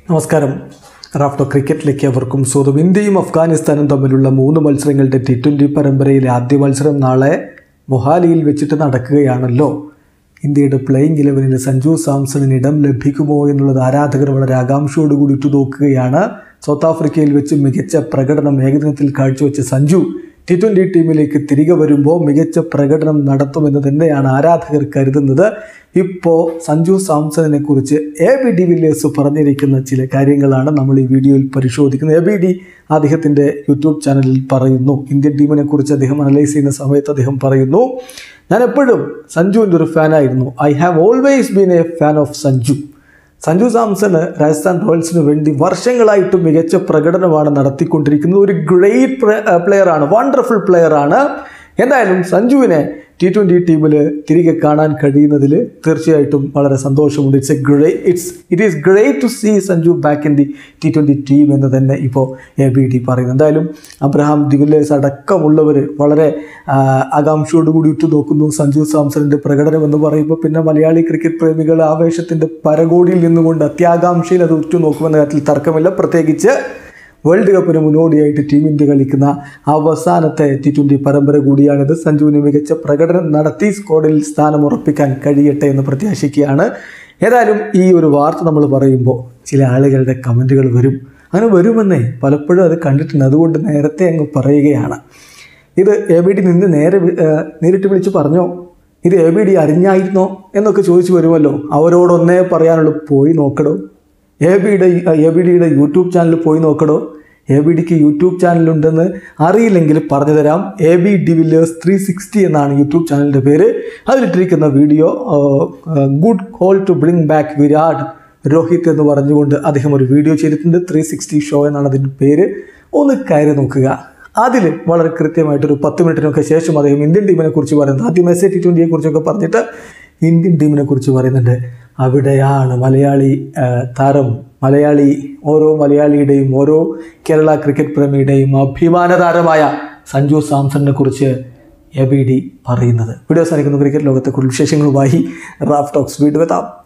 നമസ്കാരം റാഫ്റ്റോ ക്രിക്കറ്റിലേക്ക് അവർക്കും സ്വന്തം ഇന്ത്യയും അഫ്ഗാനിസ്ഥാനും തമ്മിലുള്ള മൂന്ന് മത്സരങ്ങളുടെ ടി ട്വൻ്റി പരമ്പരയിലെ ആദ്യ മത്സരം നാളെ മൊഹാലിയിൽ വെച്ചിട്ട് നടക്കുകയാണല്ലോ ഇന്ത്യയുടെ പ്ലേയിങ് ഇലവനിൽ സഞ്ജു സാംസണിന് ഇടം ലഭിക്കുമോ എന്നുള്ളത് ആരാധകർ വളരെ ആകാംക്ഷയോടുകൂടി ഉറ്റുനോക്കുകയാണ് സൗത്ത് ആഫ്രിക്കയിൽ വെച്ച് മികച്ച പ്രകടനം ഏകദിനത്തിൽ കാഴ്ചവെച്ച സഞ്ജു ടി ട്വൻ്റി ടീമിലേക്ക് തിരികെ വരുമ്പോൾ മികച്ച പ്രകടനം നടത്തുമെന്ന് തന്നെയാണ് ആരാധകർ കരുതുന്നത് ഇപ്പോൾ സഞ്ജു സാംസണിനെ കുറിച്ച് എ ബി ഡി വില്ലേഴ്സ് പറഞ്ഞിരിക്കുന്ന ചില കാര്യങ്ങളാണ് നമ്മൾ ഈ വീഡിയോയിൽ പരിശോധിക്കുന്നത് എ ബി ഡി അദ്ദേഹത്തിൻ്റെ യൂട്യൂബ് ചാനലിൽ പറയുന്നു ഇന്ത്യൻ ടീമിനെ കുറിച്ച് അദ്ദേഹം അനലൈസ് ചെയ്യുന്ന സമയത്ത് അദ്ദേഹം പറയുന്നു ഞാൻ എപ്പോഴും സഞ്ജുവിൻ്റെ ഒരു ഫാനായിരുന്നു I have always been a fan of Sanju Sanju സാംസണ് രാജസ്ഥാൻ റോയൽസിന് വേണ്ടി വർഷങ്ങളായിട്ട് മികച്ച പ്രകടനമാണ് നടത്തിക്കൊണ്ടിരിക്കുന്നത് ഒരു ഗ്രേറ്റ് പ്ലെയറാണ് വണ്ടർഫുൾ പ്ലെയറാണ് എന്തായാലും സഞ്ജുവിനെ ടി ട്വൻ്റി ടീമിൽ തിരികെ കാണാൻ കഴിയുന്നതിൽ തീർച്ചയായിട്ടും വളരെ സന്തോഷമുണ്ട് it's a great it's it is great to see Sanju back in the T twenty team എന്ന് തന്നെ ഇപ്പോൾ എ ബി ഡി പറയുന്നു എന്തായാലും അബ്രഹാം ഡിവില്ലേഴ്സ് അടക്കമുള്ളവർ വളരെ ആ, ആകാംക്ഷയോടുകൂടി ഉറ്റുനോക്കുന്നു സഞ്ജു സാംസണിൻ്റെ പ്രകടനം എന്ന് പറയുമ്പോൾ പിന്നെ മലയാളി ക്രിക്കറ്റ് പ്രേമികൾ ആവേശത്തിൻ്റെ പരകോടിയിൽ നിന്നുകൊണ്ട് അത്യാകാംക്ഷയിൽ അത് ഉറ്റുനോക്കുമെന്ന കാര്യത്തിൽ തർക്കമില്ല പ്രത്യേകിച്ച് വേൾഡ് കപ്പിന് മുന്നോടിയായിട്ട് ടീം ഇന്ത്യ കളിക്കുന്ന അവസാനത്തെ ടി ട്വൻ്റി പരമ്പര കൂടിയാണിത് സഞ്ജുവിന് മികച്ച പ്രകടനം നടത്തി സ്ക്വാഡിൽ സ്ഥാനം ഉറപ്പിക്കാൻ കഴിയട്ടെ എന്ന് പ്രത്യാശിക്കുകയാണ് ഏതായാലും ഈ ഒരു വാർത്ത നമ്മൾ പറയുമ്പോൾ ചില ആളുകളുടെ കമൻറ്റുകൾ വരും അങ്ങനെ വരുമെന്നേ പലപ്പോഴും അത് കണ്ടിട്ടുണ്ട് അതുകൊണ്ട് നേരത്തെ അങ്ങ് പറയുകയാണ് ഇത് എ ബി ഡി നിന്ന് നേരെ വി- ഏഹ് നേരിട്ട് വിളിച്ച് പറഞ്ഞോ ഇത് എ ബി ഡി അറിഞ്ഞായിരുന്നോ എന്നൊക്കെ ചോദിച്ചു വരുമല്ലോ അവരോടൊന്നേ പറയാനുള്ളൂ പോയി നോക്കടോ എ ബിയുടെ എ ബി ഡിയുടെ യൂട്യൂബ് ചാനൽ പോയി നോക്കടോ എ ബി ഡിക്ക് യൂട്യൂബ് ചാനലുണ്ടെന്ന് അറിയില്ലെങ്കിൽ പറഞ്ഞു തരാം A B de Villiers three sixty എന്നാണ് യൂട്യൂബ് ചാനലിൻ്റെ പേര് അതിലിട്ടിരിക്കുന്ന video good call to bring back Virat Rohit എന്ന് പറഞ്ഞുകൊണ്ട് അദ്ദേഹം ഒരു വീഡിയോ ചെയ്തിട്ടുണ്ട് ത്രീ സിക്സ്റ്റി ഷോ എന്നാണ് അതിൻ്റെ പേര് ഒന്ന് കയറി നോക്കുക അതിൽ വളരെ കൃത്യമായിട്ടൊരു പത്ത് മിനിറ്റിനൊക്കെ ശേഷം അദ്ദേഹം ഇന്ത്യൻ ടീമിനെ കുറിച്ച് പറയുന്നത് ആദ്യം എസ് എ ടി ട്വൻ്റിയെ കുറിച്ചൊക്കെ പറഞ്ഞിട്ട് ഇന്ത്യൻ ടീമിനെ കുറിച്ച് പറയുന്നുണ്ട് അവിടെയാണ് മലയാളി ആ, താരം മലയാളി ഓരോ മലയാളിയുടെയും ഓരോ കേരള ക്രിക്കറ്റ് പ്രേമിയുടെയും അഭിമാന താരമായ സഞ്ജു സാംസണിനെ കുറിച്ച് എ ബി ഡി പറയുന്നത് വീഡിയോ സാധിക്കുന്ന ക്രിക്കറ്റ് ലോകത്തെ കൂടുതൽ വിശേഷങ്ങളുമായി റാഫ് ടോക്സ് വീണ്ടും എത്താം